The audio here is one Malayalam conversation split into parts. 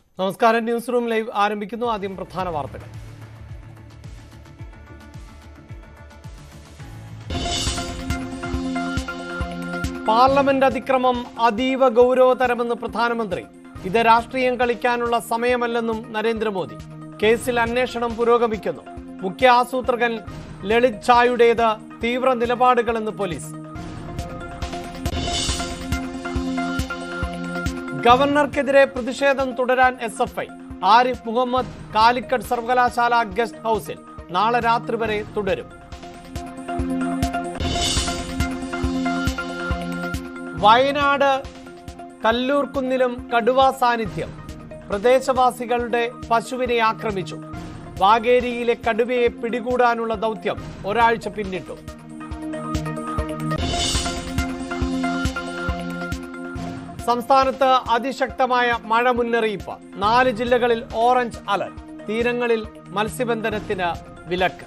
നമസ്കാരം ന്യൂസ് റൂം ലൈവ് ആരംഭിക്കുന്നു ആദ്യം പ്രധാന വാർത്തകൾ പാർലമെന്റ് അതിക്രമം അതീവ ഗൗരവതരമെന്ന് പ്രധാനമന്ത്രി ഇത് രാഷ്ട്രീയം കളിക്കാനുള്ള സമയമല്ലെന്നും നരേന്ദ്രമോദി കേസിൽ അന്വേഷണം പുരോഗമിക്കുന്നു മുഖ്യ ആസൂത്രകൻ ലളിത് ഛായുടേത് തീവ്ര നിലപാടുകളെന്ന് പോലീസ് ഗവർണർക്കെതിരെ പ്രതിഷേധം തുടരാൻ S F I Arif Muhammad Calicut സർവകലാശാല ഗസ്റ്റ് ഹൌസിൽ നാളെ രാത്രി വരെ തുടരും വയനാട് കല്ലൂർക്കുന്നിലും കടുവ സാന്നിധ്യം പ്രദേശവാസികളുടെ പശുവിനെ ആക്രമിച്ചു വാഗേരിയിലെ കടുവയെ പിടികൂടാനുള്ള ദൗത്യം ഒരാഴ്ച പിന്നിട്ടു സംസ്ഥാനത്ത് അതിശക്തമായ മഴ മുന്നറിയിപ്പ് നാല് ജില്ലകളിൽ ഓറഞ്ച് അലർട്ട് തീരങ്ങളിൽ മത്സ്യബന്ധനത്തിന് വിലക്ക്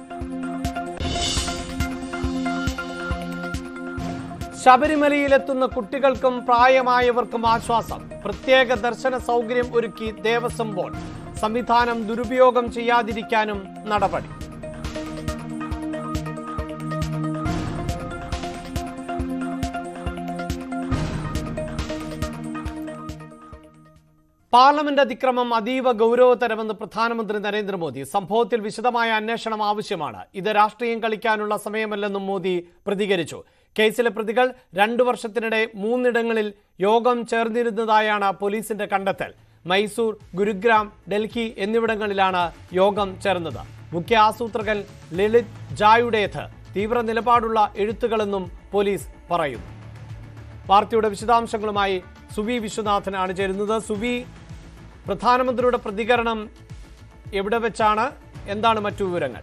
ശബരിമലയിലെത്തുന്ന കുട്ടികൾക്കും പ്രായമായവർക്കും ആശ്വാസം പ്രത്യേക ദർശന സൗകര്യം ഒരുക്കി ദേവസ്വം ബോർഡ് സംവിധാനം ദുരുപയോഗം ചെയ്യാതിരിക്കാനും നടപടി പാർലമെന്റ് അതിക്രമം അതീവ ഗൗരവതരമെന്ന് പ്രധാനമന്ത്രി നരേന്ദ്രമോദി സംഭവത്തിൽ വിശദമായ അന്വേഷണം ആവശ്യമാണ് ഇത് രാഷ്ട്രീയം കളിക്കാനുള്ള സമയമല്ലെന്നും മോദി പ്രതികരിച്ചു കേസിലെ പ്രതികൾ രണ്ടു വർഷത്തിനിടെ മൂന്നിടങ്ങളിൽ യോഗം ചേർന്നിരുന്നതായാണ് പോലീസിന്റെ കണ്ടെത്തൽ മൈസൂർ ഗുരുഗ്രാം ഡൽഹി എന്നിവിടങ്ങളിലാണ് യോഗം ചേർന്നത് മുഖ്യ ആസൂത്രകൻ ലളിത് ജായുടേത് തീവ്ര നിലപാടുള്ള എഴുത്തുകളെന്നും പോലീസ് പറയുന്നു വാർത്തയുടെ വിശദാംശങ്ങളുമായി സുവി വിശ്വനാഥനാണ് ചേരുന്നത് സുവി പ്രധാനമന്ത്രിയുടെ പ്രതികരണം എവിടെ വെച്ചാണ് എന്താണ് മറ്റു വിവരങ്ങൾ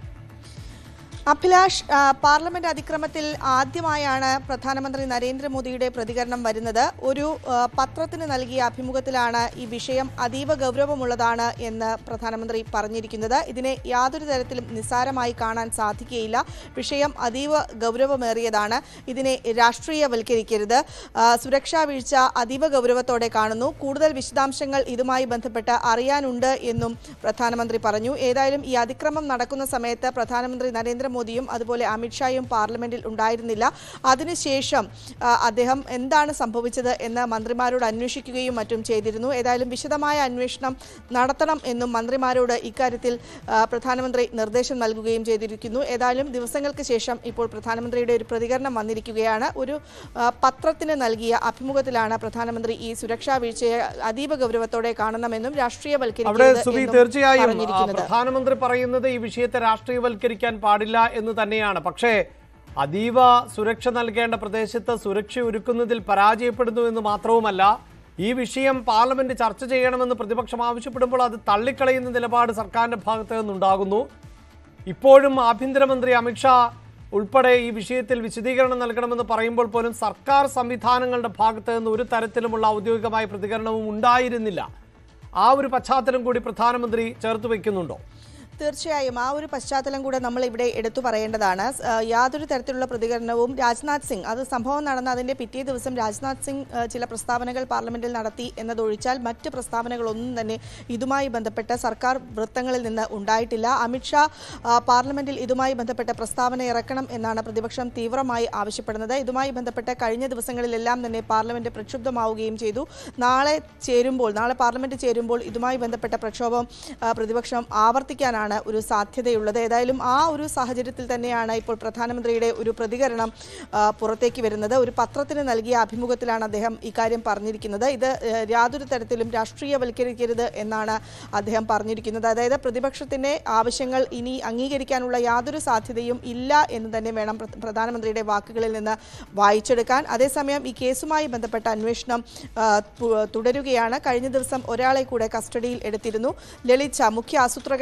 അഭിലാഷ് ആ, പാർലമെന്റ് അതിക്രമത്തിൽ ആദ്യമായാണ് പ്രധാനമന്ത്രി നരേന്ദ്രമോദിയുടെ പ്രതികരണം വരുന്നത് ഒരു ആ, പത്രത്തിന് നൽകിയ അഭിമുഖത്തിലാണ് ഈ വിഷയം അതീവ ഗൗരവമുള്ളതാണ് എന്ന് പ്രധാനമന്ത്രി പറഞ്ഞിരിക്കുന്നത് ഇതിനെ യാതൊരു തരത്തിലും നിസ്സാരമായി കാണാൻ സാധിക്കുകയില്ല വിഷയം അതീവ ഗൗരവമേറിയതാണ് ഇതിനെ രാഷ്ട്രീയവൽക്കരിക്കരുത് ആ, സുരക്ഷാ വീഴ്ച അതീവ ഗൗരവത്തോടെ കാണുന്നു കൂടുതൽ വിശദാംശങ്ങൾ ഇതുമായി ബന്ധപ്പെട്ട് അറിയാനുണ്ട് എന്നും പ്രധാനമന്ത്രി പറഞ്ഞു ഏതായാലും ഈ അതിക്രമം നടക്കുന്ന സമയത്ത് പ്രധാനമന്ത്രി നരേന്ദ്രമോദിയും അതുപോലെ അമിത്ഷായും പാർലമെന്റിൽ ഉണ്ടായിരുന്നില്ല അതിനുശേഷം ആ, അദ്ദേഹം എന്താണ് സംഭവിച്ചത് എന്ന് മന്ത്രിമാരോട് അന്വേഷിക്കുകയും മറ്റും ചെയ്തിരുന്നു ഏതായാലും വിശദമായ അന്വേഷണം നടത്തണം എന്നും മന്ത്രിമാരോട് ഇക്കാര്യത്തിൽ ആ, പ്രധാനമന്ത്രി നിർദ്ദേശം നൽകുകയും ചെയ്തിരിക്കുന്നു ഏതായാലും ദിവസങ്ങൾക്ക് ശേഷം ഇപ്പോൾ പ്രധാനമന്ത്രിയുടെ ഒരു പ്രതികരണം വന്നിരിക്കുകയാണ് ഒരു ആ, പത്രത്തിന് നൽകിയ അഭിമുഖത്തിലാണ് പ്രധാനമന്ത്രി ഈ സുരക്ഷാ വീഴ്ചയെ അതീവ ഗൗരവത്തോടെ കാണണമെന്നും അവിടെ രാഷ്ട്രീയവൽക്കരിക്കരുത് സുബി എന്നും തീർച്ചയായും ആ, പറഞ്ഞിരിക്കുന്നത് പ്രധാനമന്ത്രി പറയുന്നത് ഈ വിഷയത്തെ രാഷ്ട്രീയവൽക്കരിക്കാൻ പാടില്ല എന്ന് തന്നെയാണ് പക്ഷേ അതീവ സുരക്ഷ നൽകേണ്ട പ്രദേശത്ത് സുരക്ഷ ഒരുക്കുന്നതിൽ പരാജയപ്പെടുന്നു എന്ന് മാത്രവുമല്ല ഈ വിഷയം പാർലമെന്റ് ചർച്ച ചെയ്യണമെന്ന് പ്രതിപക്ഷം ആവശ്യപ്പെടുമ്പോൾ അത് തള്ളിക്കളയുന്ന നിലപാട് സർക്കാരിന്റെ ഭാഗത്ത് നിന്നുണ്ടാകുന്നു ഇപ്പോഴും ആഭ്യന്തരമന്ത്രി അമിത്ഷാ ഉൾപ്പെടെ ഈ വിഷയത്തിൽ വിശദീകരണം നൽകണമെന്ന് പറയുമ്പോൾ പോലും സർക്കാർ സംവിധാനങ്ങളുടെ ഭാഗത്ത് നിന്ന് ഒരു തരത്തിലുമുള്ള ഔദ്യോഗികമായ പ്രതികരണവും ഉണ്ടായിരുന്നില്ല ആ ഒരു പശ്ചാത്തലം കൂടി പ്രധാനമന്ത്രി ചേർത്ത് വയ്ക്കുന്നുണ്ടോ തീർച്ചയായും ആ ഒരു പശ്ചാത്തലം കൂടെ നമ്മൾ ഇവിടെ എടുത്തു പറയേണ്ടതാണ് സ്- ആ, യാതൊരു തരത്തിലുള്ള പ്രതികരണവും രാജ്നാഥ് സിംഗ് അത് സംഭവം നടന്ന അതിന്റെ പിറ്റേ ദിവസം രാജ്നാഥ് സിംഗ് ആ, ചില പ്രസ്താവനകൾ പാർലമെന്റിൽ നടത്തി എന്നതൊഴിച്ചാൽ മറ്റ് പ്രസ്താവനകളൊന്നും തന്നെ ഇതുമായി ബന്ധപ്പെട്ട സർക്കാർ വൃത്തങ്ങളിൽ നിന്ന് ഉണ്ടായിട്ടില്ല അമിത്ഷാ ആ, പാർലമെന്റിൽ ഇതുമായി ബന്ധപ്പെട്ട പ്രസ്താവന ഇറക്കണം എന്നാണ് പ്രതിപക്ഷം തീവ്രമായി ആവശ്യപ്പെടുന്നത് ഇതുമായി ബന്ധപ്പെട്ട കഴിഞ്ഞ ദിവസങ്ങളിലെല്ലാം തന്നെ പാർലമെന്റ് പ്രക്ഷുബ്ധമാവുകയും ചെയ്തു നാളെ ചേരുമ്പോൾ നാളെ പാർലമെന്റ് ചേരുമ്പോൾ ഇതുമായി ബന്ധപ്പെട്ട പ്രക്ഷോഭം ആ, പ്രതിപക്ഷം ആവർത്തിക്കാനാണ് ഒരു സാധ്യതയുള്ളത് ഏതായാലും ആ ഒരു സാഹചര്യത്തിൽ തന്നെയാണ് ഇപ്പോൾ പ്രധാനമന്ത്രിയുടെ ഒരു പ്രതികരണം ആ, പുറത്തേക്ക് വരുന്നത് ഒരു പത്രത്തിന് നൽകിയ അഭിമുഖത്തിലാണ് അദ്ദേഹം ഇക്കാര്യം പറഞ്ഞിരിക്കുന്നത് ഇത് ഏഹ്, യാതൊരു തരത്തിലും രാഷ്ട്രീയവൽക്കരിക്കരുത് എന്നാണ് അദ്ദേഹം പറഞ്ഞിരിക്കുന്നത് അതായത് പ്രതിപക്ഷത്തിന്റെ ആവശ്യങ്ങൾ ഇനി അംഗീകരിക്കാനുള്ള യാതൊരു സാധ്യതയും ഇല്ല എന്ന് തന്നെ വേണം പ്ര- പ്രധാനമന്ത്രിയുടെ വാക്കുകളിൽ നിന്ന് വായിച്ചെടുക്കാൻ അതേസമയം ഈ കേസുമായി ബന്ധപ്പെട്ട അന്വേഷണം ആ, തു- തുടരുകയാണ് കഴിഞ്ഞ ദിവസം ഒരാളെ കൂടെ കസ്റ്റഡിയിൽ എടുത്തിരുന്നു ലളിത് ഷാ മുഖ്യ ആസൂത്രകനായ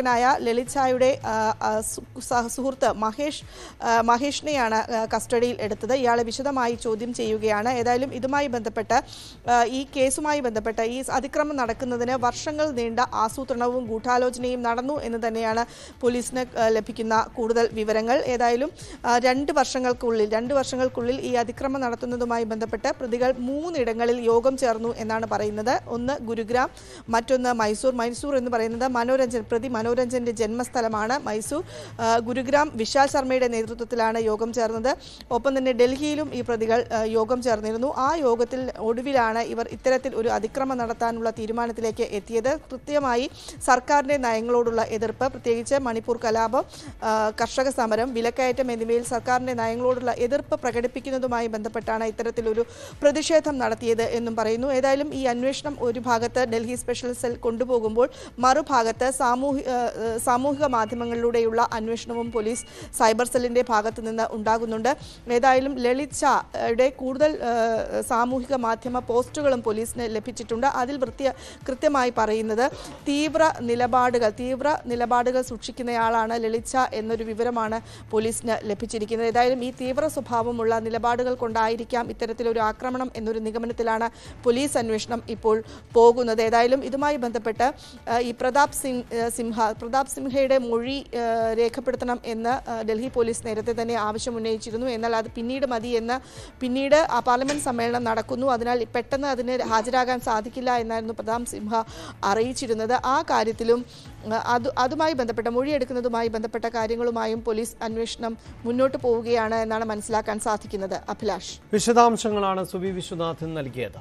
ലളിതായുടെ ആ, ആ, സു- സഹ- സുഹൃത്ത് മഹേഷ് ആ, മഹേഷിനെയാണ് ആ, കസ്റ്റഡിയിൽ എടുത്തത് ഇയാളെ വിശദമായി ചോദ്യം ചെയ്യുകയാണ് ഏതായാലും ഇതുമായി ബന്ധപ്പെട്ട് ആ, ഈ കേസുമായി ബന്ധപ്പെട്ട് ഈ അതിക്രമം നടക്കുന്നതിന് വർഷങ്ങൾ നീണ്ട ആസൂത്രണവും ഗൂഢാലോചനയും നടന്നു എന്ന് തന്നെയാണ് പോലീസിന് ആ, ലഭിക്കുന്ന കൂടുതൽ വിവരങ്ങൾ ഏതായാലും ആ, രണ്ട് വർഷങ്ങൾക്കുള്ളിൽ രണ്ട് വർഷങ്ങൾക്കുള്ളിൽ ഈ അതിക്രമം നടത്തുന്നതുമായി ബന്ധപ്പെട്ട് പ്രതികൾ മൂന്നിടങ്ങളിൽ യോഗം ചേർന്നു എന്നാണ് പറയുന്നത് ഒന്ന് ഗുരുഗ്രാം മറ്റൊന്ന് മൈസൂർ മൈസൂർ എന്ന് പറയുന്നത് മനോരഞ്ജൻ പ്രതി മനോരഞ്ജന്റെ ജന്മസ്ഥലമാണ് മൈസൂർ ആ, ഗുരുഗ്രാം വിശാൽ ശർമ്മയുടെ നേതൃത്വത്തിലാണ് യോഗം ചേർന്നത് ഒപ്പം തന്നെ ഡൽഹിയിലും ഈ പ്രതികൾ ആ, യോഗം ചേർന്നിരുന്നു ആ യോഗത്തിൽ ഒടുവിലാണ് ഇവർ ഇത്തരത്തിൽ ഒരു അതിക്രമം നടത്താനുള്ള തീരുമാനത്തിലേക്ക് എത്തിയത് കൃത്യമായി സർക്കാരിന്റെ നയങ്ങളോടുള്ള എതിർപ്പ് പ്രത്യേകിച്ച് മണിപ്പൂർ കലാപം ആ, കർഷക സമരം വിലക്കയറ്റം എന്നിവയിൽ സർക്കാരിന്റെ നയങ്ങളോടുള്ള എതിർപ്പ് പ്രകടിപ്പിക്കുന്നതുമായി ബന്ധപ്പെട്ടാണ് ഇത്തരത്തിലൊരു പ്രതിഷേധം നടത്തിയത് എന്നും പറയുന്നു ഏതായാലും ഈ അന്വേഷണം ഒരു ഭാഗത്ത് ഡൽഹി സ്പെഷ്യൽ സെൽ കൊണ്ടുപോകുമ്പോൾ മറുഭാഗത്ത് സാമൂഹ്യ ഏഹ്, സാമൂഹിക മാധ്യമങ്ങളിലൂടെയുള്ള അന്വേഷണവും പോലീസ് സൈബർ സെല്ലിന്റെ ഭാഗത്ത് നിന്ന് ഉണ്ടാകുന്നുണ്ട് ഏതായാലും ലളിത് ഷായുടെ കൂടുതൽ ഏഹ്, സാമൂഹിക മാധ്യമ പോസ്റ്റുകളും പോലീസിന് ലഭിച്ചിട്ടുണ്ട് അതിൽ വൃത്തിയ കൃത്യമായി പറയുന്നത് തീവ്ര നിലപാടുകൾ തീവ്ര നിലപാടുകൾ സൂക്ഷിക്കുന്നയാളാണ് ലളിത് ഷാ എന്നൊരു വിവരമാണ് പോലീസിന് ലഭിച്ചിരിക്കുന്നത് ഏതായാലും ഈ തീവ്ര സ്വഭാവമുള്ള നിലപാടുകൾ കൊണ്ടായിരിക്കാം ഇത്തരത്തിലൊരു ആക്രമണം എന്നൊരു നിഗമനത്തിലാണ് പോലീസ് അന്വേഷണം ഇപ്പോൾ പോകുന്നത് ഏതായാലും ഇതുമായി ബന്ധപ്പെട്ട് ആ, ഈ പ്രതാപ് സിംഗ് ആ, സിംഹ പ്രതാപ് സിംഹയുടെ മൊഴി ആ, രേഖപ്പെടുത്തണം എന്ന് ആ, ഡൽഹി പോലീസ് നേരത്തെ തന്നെ ആവശ്യം ഉന്നയിച്ചിരുന്നു എന്നാൽ അത് പിന്നീട് മതി എന്ന് പിന്നീട് ആ പാർലമെന്റ് സമ്മേളനം നടക്കുന്നു അതിനാൽ പെട്ടെന്ന് അതിന് ഹാജരാകാൻ സാധിക്കില്ല എന്നായിരുന്നു പ്രതാപ് സിംഹ അറിയിച്ചിരുന്നത് ആ കാര്യത്തിലും ആ, അത് അതുമായി ബന്ധപ്പെട്ട മൊഴിയെടുക്കുന്നതുമായി ബന്ധപ്പെട്ട കാര്യങ്ങളുമായും പോലീസ് അന്വേഷണം മുന്നോട്ട് പോവുകയാണ് എന്നാണ് മനസ്സിലാക്കാൻ സാധിക്കുന്നത് അഭിലാഷ് വിശദാംശങ്ങളാണ് സുബി വിശ്വനാഥൻ നൽകിയത്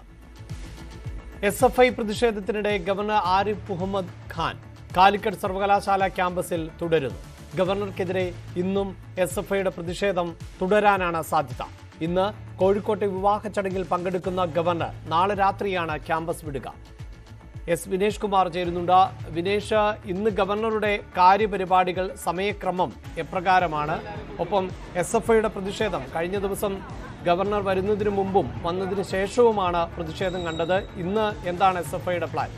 എസ് എഫ് ഐ പ്രതിഷേധത്തിനിടെ ഗവർണർ ആരിഫ് മുഹമ്മദ് ഖാൻ കാലിക്കറ്റ് സർവകലാശാല ക്യാമ്പസിൽ തുടരുന്നു ഗവർണർക്കെതിരെ ഇന്നും എസ് എഫ് ഐയുടെ പ്രതിഷേധം തുടരാനാണ് സാധ്യത ഇന്ന് കോഴിക്കോട്ടെ വിവാഹ ചടങ്ങിൽ പങ്കെടുക്കുന്ന ഗവർണർ നാളെ രാത്രിയാണ് ക്യാമ്പസ് വിടുക എസ് വിനേഷ് കുമാർ ചേരുന്നുണ്ട് വിനേഷ് ഇന്ന് ഗവർണറുടെ കാര്യപരിപാടികൾ സമയക്രമം എപ്രകാരമാണ് ഒപ്പം എസ് എഫ് ഐയുടെ പ്രതിഷേധം കഴിഞ്ഞ ദിവസം ഗവർണർ വരുന്നതിന് മുമ്പും വന്നതിന് ശേഷവുമാണ് പ്രതിഷേധം കണ്ടത് ഇന്ന് എന്താണ് എസ് എഫ് ഐയുടെ പ്ലാൻ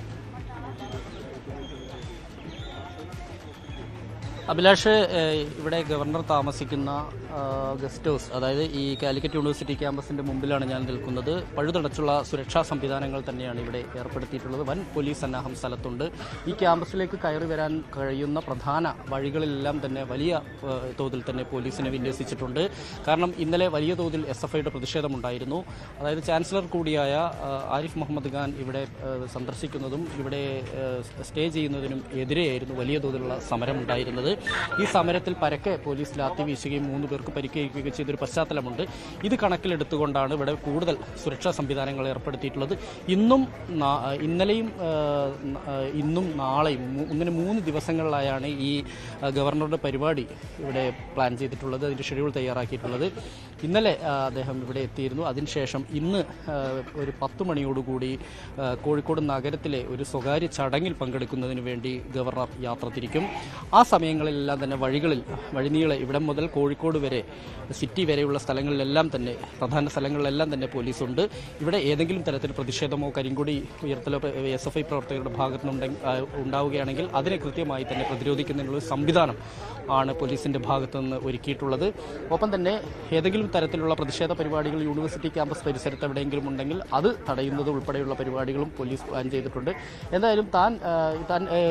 അഭിലാഷ് ഏഹ്, ഇവിടെ ഗവർണർ താമസിക്കുന്ന ആഹ്, ഗസ്റ്റ് ഹൗസ് അതായത് ഈ കാലിക്കറ്റ് യൂണിവേഴ്സിറ്റി ക്യാമ്പസിന്റെ മുമ്പിലാണ് ഞാൻ നിൽക്കുന്നത് പഴുതടച്ചുള്ള സുരക്ഷാ സംവിധാനങ്ങൾ തന്നെയാണ് ഇവിടെ ഏർപ്പെടുത്തിയിട്ടുള്ളത് വൻ പോലീസ് സന്നാഹം സ്ഥലത്തുണ്ട് ഈ ക്യാമ്പസിലേക്ക് കയറി വരാൻ കഴിയുന്ന പ്രധാന വഴികളിലെല്ലാം തന്നെ വലിയ ഏഹ്, തോതിൽ തന്നെ പോലീസിനെ വിന്യസിച്ചിട്ടുണ്ട് കാരണം ഇന്നലെ വലിയ തോതിൽ എസ് എഫ് ഐയുടെ പ്രതിഷേധമുണ്ടായിരുന്നു അതായത് ചാൻസലർ കൂടിയായ ആഹ്, ആരിഫ് മുഹമ്മദ് ഖാൻ ഇവിടെ ഏഹ്, സന്ദർശിക്കുന്നതും ഇവിടെ ഏഹ്, സ്റ്റേ ചെയ്യുന്നതിനും എതിരെയായിരുന്നു വലിയ തോതിലുള്ള സമരം ഉണ്ടായിരുന്നത് ഈ സമരത്തിൽ പരക്കെ പോലീസ് ലാത്തി വീശുകയും മൂന്ന് പേർക്ക് പരിക്കേൽക്കുകയും ചെയ്തൊരു പശ്ചാത്തലമുണ്ട് ഇത് കണക്കിലെടുത്തുകൊണ്ടാണ് ഇവിടെ കൂടുതൽ സുരക്ഷാ സംവിധാനങ്ങൾ ഏർപ്പെടുത്തിയിട്ടുള്ളത് ഇന്നും നാ- ഇന്നലെയും ഏഹ്, ന- ഏഹ്, ഇന്നും നാളെയും മൂ- ഇങ്ങനെ മൂന്ന് ദിവസങ്ങളിലായാണ് ഈ ഏഹ്, ഗവർണറുടെ പരിപാടി ഇവിടെ പ്ലാൻ ചെയ്തിട്ടുള്ളത് അതിൻ്റെ ഷെഡ്യൂൾ തയ്യാറാക്കിയിട്ടുള്ളത് ഇന്നലെ ആ, അദ്ദേഹം ഇവിടെ എത്തിയിരുന്നു അതിനുശേഷം ഇന്ന് ആ, ഒരു പത്ത് മണിയോടുകൂടി ആ, കോഴിക്കോട് നഗരത്തിലെ ഒരു സ്വകാര്യ ചടങ്ങിൽ പങ്കെടുക്കുന്നതിന് വേണ്ടി ഗവർണർ യാത്ര തിരിക്കും ആ സമയങ്ങളിലെല്ലാം തന്നെ വഴികളിൽ വഴിനീളെ ഇവിടം മുതൽ കോഴിക്കോട് വരെ സിറ്റി വരെയുള്ള സ്ഥലങ്ങളിലെല്ലാം തന്നെ പ്രധാന സ്ഥലങ്ങളിലെല്ലാം തന്നെ പോലീസുണ്ട് ഇവിടെ ഏതെങ്കിലും തരത്തിൽ പ്രതിഷേധമോ കരിങ്കൊടി ഉയർത്തലോ എസ് എഫ് ഐ പ്രവർത്തകരുടെ ഭാഗത്തുനിന്നുണ്ടെ ആ, ഉണ്ടാവുകയാണെങ്കിൽ അതിനെ കൃത്യമായി തന്നെ പ്രതിരോധിക്കുന്നതിനുള്ള ഒരു സംവിധാനം ആണ് പോലീസിന്റെ ഭാഗത്തു നിന്ന് ഒരുക്കിയിട്ടുള്ളത് ഒപ്പം തന്നെ ഏതെങ്കിലും തരത്തിലുള്ള പ്രതിഷേധ പരിപാടികൾ യൂണിവേഴ്സിറ്റി ക്യാമ്പസ് പരിസരത്ത് എവിടെയെങ്കിലും ഉണ്ടെങ്കിൽ അത് തടയുന്നത് ഉൾപ്പെടെയുള്ള പരിപാടികളും പോലീസ് പ്ലാൻ ചെയ്തിട്ടുണ്ട് എന്തായാലും താൻ ആ, താൻ ഏ,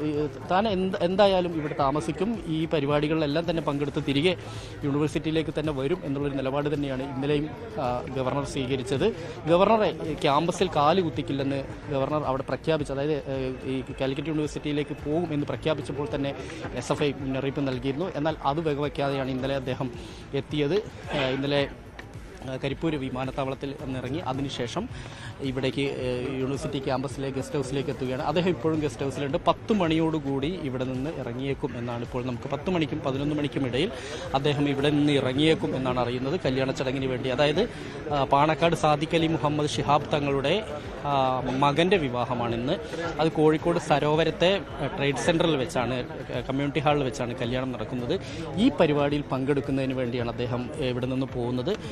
താൻ എന്ത് എന്തായാലും ഇവിടെ താമസിക്കും ഈ പരിപാടികളിലെല്ലാം തന്നെ പങ്കെടുത്ത് തിരികെ യൂണിവേഴ്സിറ്റിയിലേക്ക് തന്നെ വരും എന്നുള്ളൊരു നിലപാട് തന്നെയാണ് ഇന്നലെയും ആ, ഗവർണർ സ്വീകരിച്ചത് ഗവർണറെ ഈ ക്യാമ്പസിൽ കാല് കുത്തിക്കില്ലെന്ന് ഗവർണർ അവിടെ പ്രഖ്യാപിച്ചു അതായത് ഏ, ഈ കാലിക്കറ്റ് യൂണിവേഴ്സിറ്റിയിലേക്ക് പോകും എന്ന് പ്രഖ്യാപിച്ചപ്പോൾ തന്നെ എസ് എഫ് ഐ മുന്നറിയിപ്പ് നൽകിയിരുന്നു എന്നാൽ അത് വകവയ്ക്കാതെയാണ് ഇന്നലെ അദ്ദേഹം എത്തിയത് ഏ, ഇന്നലെ ഏഹ് കരിപ്പൂർ വിമാനത്താവളത്തിൽ നിന്നിറങ്ങി അതിനുശേഷം ഇവിടേക്ക് ഏഹ് യൂണിവേഴ്സിറ്റി ക്യാമ്പസിലെ ഗസ്റ്റ് ഹൗസിലേക്ക് എത്തുകയാണ് അദ്ദേഹം ഇപ്പോഴും ഗസ്റ്റ് ഹൗസിലുണ്ട് പത്ത് മണിയോടുകൂടി ഇവിടെ നിന്ന് ഇറങ്ങിയേക്കും എന്നാണ് ഇപ്പോൾ നമുക്ക് പത്ത് മണിക്കും പതിനൊന്ന് മണിക്കും ഇടയിൽ അദ്ദേഹം ഇവിടെ നിന്ന് ഇറങ്ങിയേക്കും എന്നാണ് അറിയുന്നത് കല്യാണ ചടങ്ങിന് വേണ്ടി അതായത് ആ, പാണക്കാട് സാദിഖ് അലി മുഹമ്മദ് ഷിഹാബ് തങ്ങളുടെ ആ, മകന്റെ വിവാഹമാണ് ഇന്ന് അത് കോഴിക്കോട് സരോവരത്തെ ഏഹ്, ട്രേഡ് സെന്ററിൽ വെച്ചാണ് ഏഹ്, കമ്മ്യൂണിറ്റി ഹാളിൽ വെച്ചാണ് കല്യാണം നടക്കുന്നത് ഈ പരിപാടിയിൽ പങ്കെടുക്കുന്നതിന് വേണ്ടിയാണ് അദ്ദേഹം ഏഹ്, ഇവിടെ നിന്ന് പോകുന്നത് അപ്പോൾ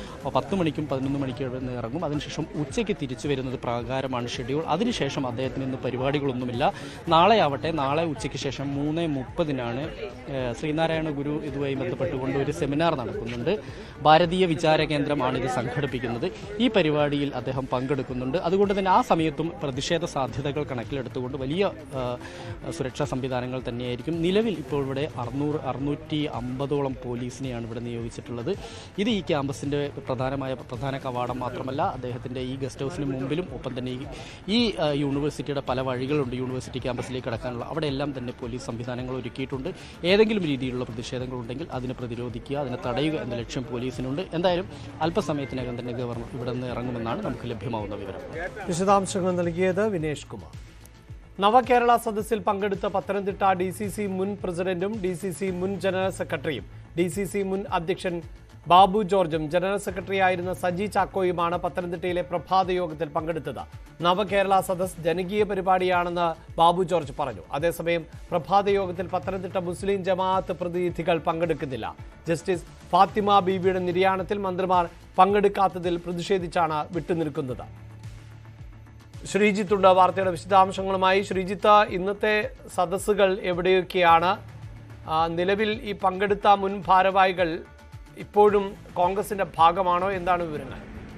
പത്ത് മണിക്കും പതിനൊന്ന് മണിക്കും ഇവിടെ നിന്ന് ഇറങ്ങും അതിനുശേഷം ഉച്ചയ്ക്ക് തിരിച്ചു വരുന്നത് പ്രകാരമാണ് ഷെഡ്യൂൾ അതിനുശേഷം അദ്ദേഹത്തിന് ഇന്ന് പരിപാടികളൊന്നുമില്ല നാളെ ആവട്ടെ നാളെ ഉച്ചയ്ക്ക് ശേഷം മൂന്ന് മുപ്പതിനാണ് ഏഹ്, ശ്രീനാരായണ ഗുരു ഇതുമായി ബന്ധപ്പെട്ടുകൊണ്ട് ഒരു സെമിനാർ നടക്കുന്നുണ്ട് ഭാരതീയ വിചാര കേന്ദ്രമാണ് ഇത് സംഘടിപ്പിക്കുന്നത് ഈ പരിപാടിയിൽ അദ്ദേഹം പങ്കെടുക്കുന്നുണ്ട് അതുകൊണ്ട് തന്നെ ആ സമയത്തും പ്രതിഷേധ സാധ്യതകൾ കണക്കിലെടുത്തുകൊണ്ട് വലിയ ആ, സുരക്ഷാ സംവിധാനങ്ങൾ തന്നെയായിരിക്കും നിലവിൽ ഇപ്പോൾ ഇവിടെ അറുന്നൂറ് അറുന്നൂറ്റി അമ്പതോളം പോലീസിനെയാണ് ഇവിടെ നിയോഗിച്ചിട്ടുള്ളത് ഇത് ഈ ക്യാമ്പസിൻ്റെ പ്രധാനമായ പ്രധാന കവാടം മാത്രമല്ല അദ്ദേഹത്തിൻ്റെ ഈ ഗസ്റ്റ് ഹൗസിന് മുമ്പിലും ഒപ്പം തന്നെ ഈ ഈ ആ, യൂണിവേഴ്സിറ്റിയുടെ പല വഴികളുണ്ട് യൂണിവേഴ്സിറ്റി ക്യാമ്പസിലേക്ക് കടക്കാനുള്ള അവിടെ എല്ലാം തന്നെ പോലീസ് സംവിധാനങ്ങൾ ഒരുക്കിയിട്ടുണ്ട് ഏതെങ്കിലും രീതിയിലുള്ള പ്രതിഷേധങ്ങൾ ഉണ്ടെങ്കിൽ അതിനെ പ്രതിരോധിക്കുക അതിനെ തടയുക എന്ന ലക്ഷ്യം പോലീസിനുണ്ട് എന്തായാലും അല്പസമയത്തിനകം തന്നെ ഗവർണർ ഇവിടെ നിന്ന് ഇറങ്ങുമെന്നാണ് നമുക്ക് ലഭ്യമാവുന്ന വിവരം വിശദാംശങ്ങൾ നൽകിയത് വിനേഷ് കുമാർ നവകേരള സദസ്സിൽ പങ്കെടുത്ത പത്തനംതിട്ട ഡി സി സി മുൻ പ്രസിഡന്റും ഡി സി സി മുൻ ജനറൽ സെക്രട്ടറിയും ഡി സി സി മുൻ അധ്യക്ഷൻ ബാബു ജോർജും ജനറൽ സെക്രട്ടറി ആയിരുന്ന സജി ചാക്കോയുമാണ് പത്തനംതിട്ടയിലെ പ്രഭാത യോഗത്തിൽ പങ്കെടുത്തത് നവകേരള സദസ് ജനകീയ പരിപാടിയാണെന്ന് ബാബു ജോർജ് പറഞ്ഞു അതേസമയം പ്രഭാത യോഗത്തിൽ പത്തനംതിട്ട മുസ്ലിം ജമാഅത്ത് പ്രതിനിധികൾ പങ്കെടുക്കുന്നില്ല ജസ്റ്റിസ് ഫാത്തിമ ബീവിയുടെ നിര്യാണത്തിൽ മന്ത്രിമാർ പങ്കെടുക്കാത്തതിൽ പ്രതിഷേധിച്ചാണ് വിട്ടുനിൽക്കുന്നത് ശ്രീജിത്തുണ്ട് വാർത്തയുടെ വിശദാംശങ്ങളുമായി ശ്രീജിത്ത് ഇന്നത്തെ സദസ്സുകൾ എവിടെയൊക്കെയാണ് ആ, നിലവിൽ ഈ പങ്കെടുത്ത മുൻ ഭാരവാഹികൾ ഇപ്പോഴും കോൺഗ്രസിന്റെ ഭാഗമാണോ എന്താണ് വിവരങ്ങൾ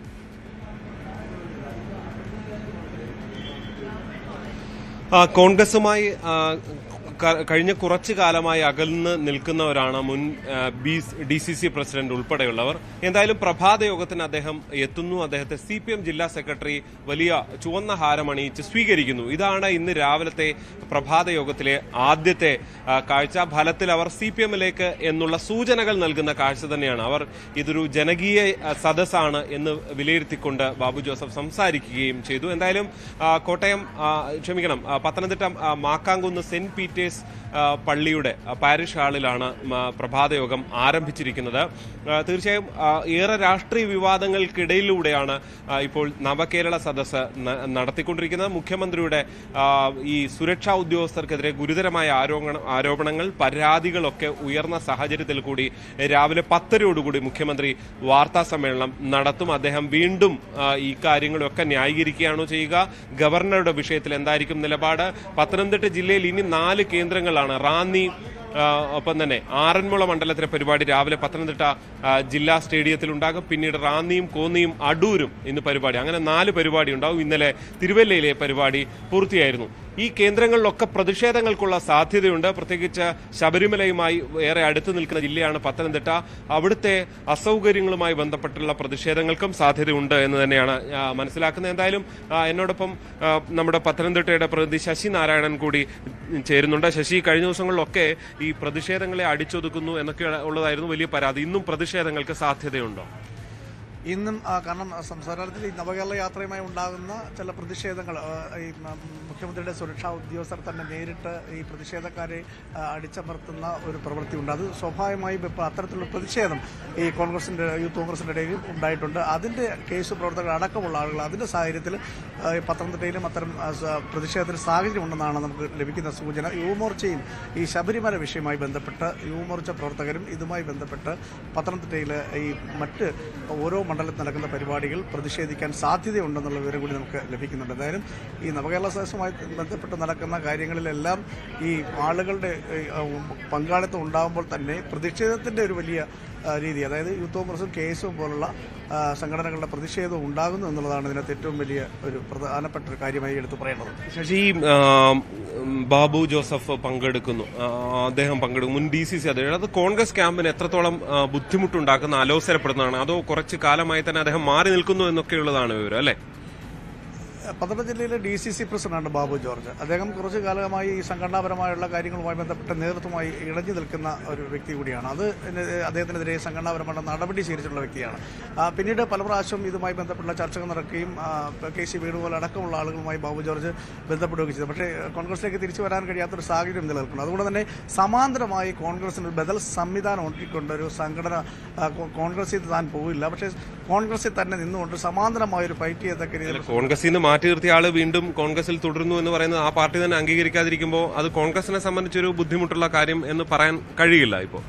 ആ, കോൺഗ്രസുമായി ആ, ക- കഴിഞ്ഞ കുറച്ചു കാലമായി അകന്ന് നിൽക്കുന്നവരാണ് മുൻ ഡി സി സി പ്രസിഡന്റ് ഉൾപ്പെടെയുള്ളവർ എന്തായാലും പ്രഭാത യോഗത്തിന് അദ്ദേഹം എത്തുന്നു അദ്ദേഹത്തെ സി പി എം ജില്ലാ സെക്രട്ടറി വലിയ ചുവന്ന ഹാരമണിയിച്ച് സ്വീകരിക്കുന്നു ഇതാണ് ഇന്ന് രാവിലത്തെ പ്രഭാത യോഗത്തിലെ ആദ്യത്തെ ആ, കാഴ്ച ഫലത്തിൽ അവർ സി പി എമ്മിലേക്ക് എന്നുള്ള സൂചനകൾ നൽകുന്ന കാഴ്ച തന്നെയാണ് അവർ ഇതൊരു ജനകീയ ആ, സദസ്സാണ് എന്ന് വിലയിരുത്തിക്കൊണ്ട് ബാബു ജോസഫ് സംസാരിക്കുകയും ചെയ്തു എന്തായാലും ആ, കോട്ടയം ആ, ക്ഷമിക്കണം ആ, പത്തനംതിട്ട ആ, മാക്കാങ്കുന്ന് സെന്റ് പീറ്റേഴ്സ് ആ, പള്ളിയുടെ ആ, പാരിഷ് ഹാളിലാണ് മ, പ്രഭാതയോഗം ആരംഭിച്ചിരിക്കുന്നത് ആ, തീർച്ചയായും ആ, ഏറെ രാഷ്ട്രീയ വിവാദങ്ങൾക്കിടയിലൂടെയാണ് ആ, ഇപ്പോൾ നവകേരള സദസ്സ് ന- നടത്തിക്കൊണ്ടിരിക്കുന്നത് മുഖ്യമന്ത്രിയുടെ ആ, ഈ സുരക്ഷാ ഉദ്യോഗസ്ഥർക്കെതിരെ ഗുരുതരമായ ആരോപണ ആരോപണങ്ങൾ പരാതികളൊക്കെ ഉയർന്ന സാഹചര്യത്തിൽ കൂടി രാവിലെ പത്തരയോടുകൂടി മുഖ്യമന്ത്രി വാർത്താ സമ്മേളനം നടത്തും അദ്ദേഹം വീണ്ടും ആ, ഈ കാര്യങ്ങളൊക്കെ ന്യായീകരിക്കുകയാണോ ചെയ്യുക ഗവർണറുടെ വിഷയത്തിൽ എന്തായിരിക്കും നിലപാട് പത്തനംതിട്ട ജില്ലയിൽ ഇനി നാല് കേന്ദ്രങ്ങളാണ് റാന്നി ആ, ഒപ്പം തന്നെ ആറന്മുള മണ്ഡലത്തിലെ പരിപാടി രാവിലെ പത്തനംതിട്ട ആ, ജില്ലാ സ്റ്റേഡിയത്തിൽ ഉണ്ടാകും പിന്നീട് റാന്നിയും കോന്നിയും അടൂരും ഇന്ന് പരിപാടി അങ്ങനെ നാല് പരിപാടി ഉണ്ടാവും ഇന്നലെ തിരുവല്ലയിലെ പരിപാടി പൂർത്തിയായിരുന്നു ഈ കേന്ദ്രങ്ങളിലൊക്കെ പ്രതിഷേധങ്ങൾക്കുള്ള സാധ്യതയുണ്ട് പ്രത്യേകിച്ച് ശബരിമലയുമായി ഏറെ അടുത്ത് നിൽക്കുന്ന ജില്ലയാണ് പത്തനംതിട്ട അവിടുത്തെ അസൗകര്യങ്ങളുമായി ബന്ധപ്പെട്ടുള്ള പ്രതിഷേധങ്ങൾക്കും സാധ്യതയുണ്ട് എന്ന് തന്നെയാണ് ആ, മനസ്സിലാക്കുന്നത് എന്തായാലും ആ, എന്നോടൊപ്പം ആ, നമ്മുടെ പത്തനംതിട്ടയുടെ പ്രതിനിധി ശശി നാരായണൻ കൂടി ചേരുന്നുണ്ട് ശശി കഴിഞ്ഞ ദിവസങ്ങളിലൊക്കെ ഈ പ്രതിഷേധങ്ങളെ അടിച്ചൊതുക്കുന്നു എന്നൊക്കെ ഉള്ളതായിരുന്നു വലിയ പരാതി ഇന്നും പ്രതിഷേധങ്ങൾക്ക് സാധ്യതയുണ്ടോ ഇന്നും ആ, കാരണം സംസ്ഥാനത്തിൽ ഈ നവകേരള യാത്രയുമായി ഉണ്ടാകുന്ന ചില പ്രതിഷേധങ്ങൾ ആ, ഈ മ- മുഖ്യമന്ത്രിയുടെ സുരക്ഷാ ഉദ്യോഗസ്ഥർ തന്നെ നേരിട്ട് ഈ പ്രതിഷേധക്കാരെ ആ, അടിച്ചമർത്തുന്ന ഒരു പ്രവൃത്തി ഉണ്ട് അത് സ്വാഭാവികമായും ഇപ്പോൾ അത്തരത്തിലുള്ള പ്രതിഷേധം ഈ കോൺഗ്രസിന്റെ യൂത്ത് കോൺഗ്രസിന്റെ ഇടയിൽ ഉണ്ടായിട്ടുണ്ട് അതിന്റെ കേസ് പ്രവർത്തകർ അടക്കമുള്ള ആളുകൾ അതിന്റെ സാഹചര്യത്തിൽ ആ, ഈ പത്തനംതിട്ടയിലും അത്തരം ആ, സ- പ്രതിഷേധത്തിന് സാഹചര്യമുണ്ടെന്നാണ് നമുക്ക് ലഭിക്കുന്ന സൂചന യുവമോർച്ചയും ഈ ശബരിമല വിഷയവുമായി ബന്ധപ്പെട്ട് യുവമോർച്ച പ്രവർത്തകരും ഇതുമായി ബന്ധപ്പെട്ട് പത്തനംതിട്ടയിൽ ഈ മറ്റ് ഓരോ മണ്ഡലത്തിൽ നടക്കുന്ന പരിപാടികൾ പ്രതിഷേധിക്കാൻ സാധ്യതയുണ്ടെന്നുള്ള വിവരം കൂടി നമുക്ക് ലഭിക്കുന്നുണ്ട് എന്തായാലും ഈ നവകേരള സദസ്സുമായി ബന്ധപ്പെട്ട് നടക്കുന്ന കാര്യങ്ങളിലെല്ലാം ഈ ആളുകളുടെ ഈ, ആ, പങ്കാളിത്തം ഉണ്ടാകുമ്പോൾ തന്നെ പ്രതിഷേധത്തിന്റെ ഒരു വലിയ ആ, രീതി അതായത് യൂത്ത് കോൺഗ്രസും കെ എസും പോലുള്ള ആ, സംഘടനകളുടെ പ്രതിഷേധം ഉണ്ടാകുന്നു എന്നുള്ളതാണ് ഇതിനകത്ത് ഏറ്റവും വലിയ ഒരു പ്രധാനപ്പെട്ട ഒരു കാര്യമായി എടുത്തു പറയേണ്ടത് ശശി ആ, ബാബു ജോസഫ് പങ്കെടുക്കുന്നു ആ, അദ്ദേഹം പങ്കെടുക്കും മുൻ ഡി സി സി അദ്ദേഹം അത് കോൺഗ്രസ് ക്യാമ്പിന് എത്രത്തോളം ആ, ബുദ്ധിമുട്ടുണ്ടാക്കുന്ന അലോസരപ്പെടുന്നതാണ് അതോ കുറച്ച് കാലമായി തന്നെ അദ്ദേഹം മാറി നിൽക്കുന്നു എന്നൊക്കെയുള്ളതാണ് വിവരം അല്ലെ പത്തനംതിട്ട ജില്ലയിലെ ഡി സി സി പ്രസിഡന്റാണ് ബാബു ജോർജ് അദ്ദേഹം കുറച്ചു കാലമായി ഈ സംഘടനാപരമായുള്ള കാര്യങ്ങളുമായി ബന്ധപ്പെട്ട നേതൃത്വമായി ഇണഞ്ഞു നിൽക്കുന്ന ഒരു വ്യക്തി കൂടിയാണ് അത് അദ്ദേഹത്തിനെതിരെ സംഘടനാപരമായ നടപടി സ്വീകരിച്ചിട്ടുള്ള വ്യക്തിയാണ് ആ, പിന്നീട് പല പ്രാവശ്യം ഇതുമായി ബന്ധപ്പെട്ട ചർച്ചകൾ നടക്കുകയും ആ, കെ സി വേണുഗോപാൽ അടക്കമുള്ള ആളുകളുമായി ബാബു ജോർജ് ബന്ധപ്പെടുകയും ചെയ്തു പക്ഷേ കോൺഗ്രസിലേക്ക് തിരിച്ചു വരാൻ കഴിയാത്തൊരു സാഹചര്യം നിലനിൽക്കുന്നു അതുകൊണ്ട് തന്നെ സമാന്തരമായി കോൺഗ്രസിന് ഒരു ബദൽ സംവിധാനം ഒരുക്കിക്കൊണ്ട് ഒരു സംഘടന ആ, കോ- കോൺഗ്രസിൽ താൻ പോവില്ല പക്ഷേ കോൺഗ്രസിൽ തന്നെ നിന്നുകൊണ്ട് സമാന്തരമായ ഒരു ഫൈറ്റ് ചെയ്യത്തക്ക രീതിയിൽ കോൺഗ്രസിൽ നിന്ന് മാറ്റി നിർത്തിയ ആള് വീണ്ടും കോൺഗ്രസിൽ തുടരുന്നു എന്ന് പറയുന്നത് ആ പാർട്ടി തന്നെ അംഗീകരിക്കാതിരിക്കുമ്പോൾ അത് കോൺഗ്രസിനെ സംബന്ധിച്ചൊരു ബുദ്ധിമുട്ടുള്ള കാര്യം എന്ന് പറയാൻ കഴിയില്ല ഇപ്പോൾ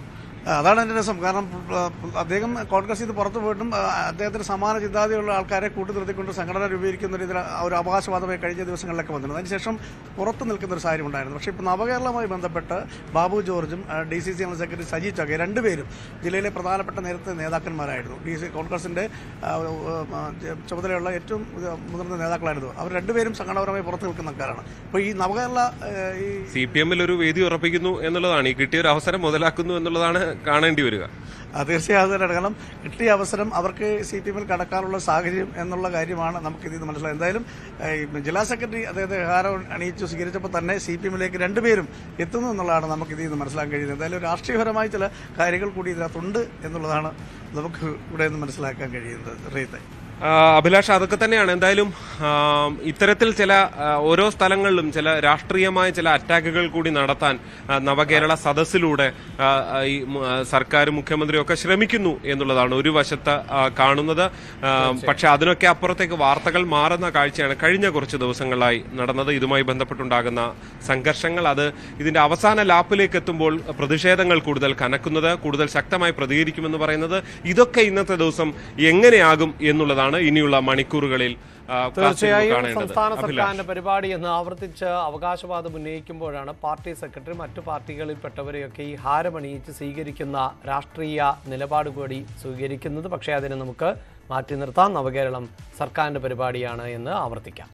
അതാണ് എൻ്റെ രസം കാരണം ആ, അദ്ദേഹം കോൺഗ്രസ് ഇത് പുറത്തു പോയിട്ടും ആ, അദ്ദേഹത്തിന് സമാന ചിന്താഗതിയുള്ള ആൾക്കാരെ കൂട്ടി നിർത്തിക്കൊണ്ട് സംഘടന രൂപീകരിക്കുന്ന ഒരു ഇതിൽ ഒരു അവകാശവാദമായി കഴിഞ്ഞ ദിവസങ്ങളിലൊക്കെ വന്നിരുന്നു അതിനുശേഷം പുറത്ത് നിൽക്കുന്ന ഒരു സാഹചര്യം ഉണ്ടായിരുന്നു പക്ഷേ ഇപ്പോൾ നവകേരളവുമായി ബന്ധപ്പെട്ട് ബാബു ജോർജും D C C general secretary Saji ചൊക്കെ രണ്ടുപേരും ജില്ലയിലെ പ്രധാനപ്പെട്ട നേരത്തെ നേതാക്കന്മാരായിരുന്നു ഡി സി കോൺഗ്രസിൻ്റെ ആ, ആ, ചുമതലയുള്ള ഏറ്റവും മുതിർന്ന നേതാക്കളായിരുന്നു അവർ രണ്ടുപേരും സംഘടനാപരമായി പുറത്ത് നിൽക്കുന്ന ആൾക്കാരാണ് അപ്പോൾ ഈ നവകേരള ആ, ഈ സി പി എമ്മിൽ ഒരു വേദി ഉറപ്പിക്കുന്നു എന്നുള്ളതാണ് ഈ കിട്ടിയ ഒരു അവസരം മുതലാക്കുന്നു എന്നുള്ളതാണ് കാണേണ്ടി വരിക ആ, തീർച്ചയായും അത് തന്നെയാണ് കാരണം കിട്ടിയ അവസരം അവർക്ക് സി പി എമ്മിൽ കടക്കാനുള്ള സാഹചര്യം എന്നുള്ള കാര്യമാണ് നമുക്ക് ഇതിൽ നിന്ന് മനസ്സിലായത് എന്തായാലും ഏ, ഈ ജില്ലാ സെക്രട്ടറി അദ്ദേഹത്തെ ഹാരം അണിയിച്ചു സ്വീകരിച്ചപ്പോൾ തന്നെ സി പി എമ്മിലേക്ക് രണ്ടുപേരും എത്തുന്നു എന്നുള്ളതാണ് നമുക്ക് ഇതിൽ നിന്ന് മനസ്സിലാക്കാൻ കഴിയുന്നത് എന്തായാലും രാഷ്ട്രീയപരമായ ചില കാര്യങ്ങൾ കൂടി ഇതിനകത്തുണ്ട് എന്നുള്ളതാണ് നമുക്ക് ഇവിടെ നിന്ന് മനസ്സിലാക്കാൻ കഴിയുന്നത് റീത്തെ ആ, അഭിലാഷ് അതൊക്കെ തന്നെയാണ് എന്തായാലും ആ, ഇത്തരത്തിൽ ചില ആ, ഓരോ സ്ഥലങ്ങളിലും ചില രാഷ്ട്രീയമായ ചില അറ്റാക്കുകൾ കൂടി നടത്താൻ ആ, നവകേരള സദസ്സിലൂടെ ആ, ആ, ഈ മു- ആ, സർക്കാരും മുഖ്യമന്ത്രിയും ഒക്കെ ശ്രമിക്കുന്നു എന്നുള്ളതാണ് ഒരു വശത്ത് ആ, കാണുന്നത് ആ, പക്ഷെ അതിനൊക്കെ അപ്പുറത്തേക്ക് വാർത്തകൾ മാറുന്ന കാഴ്ചയാണ് കഴിഞ്ഞ കുറച്ച് ദിവസങ്ങളായി നടന്നത് ഇതുമായി ബന്ധപ്പെട്ടുണ്ടാകുന്ന സംഘർഷങ്ങൾ അത് ഇതിന്റെ അവസാന ലാപ്പിലേക്ക് എത്തുമ്പോൾ പ്രതിഷേധങ്ങൾ കൂടുതൽ കനക്കുന്നത് കൂടുതൽ ശക്തമായി പ്രതികരിക്കുമെന്ന് പറയുന്നത് ഇതൊക്കെ ഇന്നത്തെ ദിവസം എങ്ങനെയാകും എന്നുള്ളതാണ് ഇനിയുള്ള മണിക്കൂറുകളിൽ ആ, കാത്തിരുന്ന് തീർച്ചയായും കാണേണ്ടത് സംസ്ഥാന അഭിലാഷ് സർക്കാരിന്റെ പരിപാടി എന്ന് ആവർത്തിച്ച് അവകാശവാദം ഉന്നയിക്കുമ്പോഴാണ് പാർട്ടി സെക്രട്ടറി മറ്റു പാർട്ടികളിൽപ്പെട്ടവരെയൊക്കെ ഈ ഹാരമണിയിച്ച് സ്വീകരിക്കുന്ന രാഷ്ട്രീയ നിലപാട് കൂടി സ്വീകരിക്കുന്നത് പക്ഷേ അതിനെ നമുക്ക് മാറ്റി നിർത്താം നവകേരളം സർക്കാരിന്റെ പരിപാടിയാണ് എന്ന് ആവർത്തിക്കാം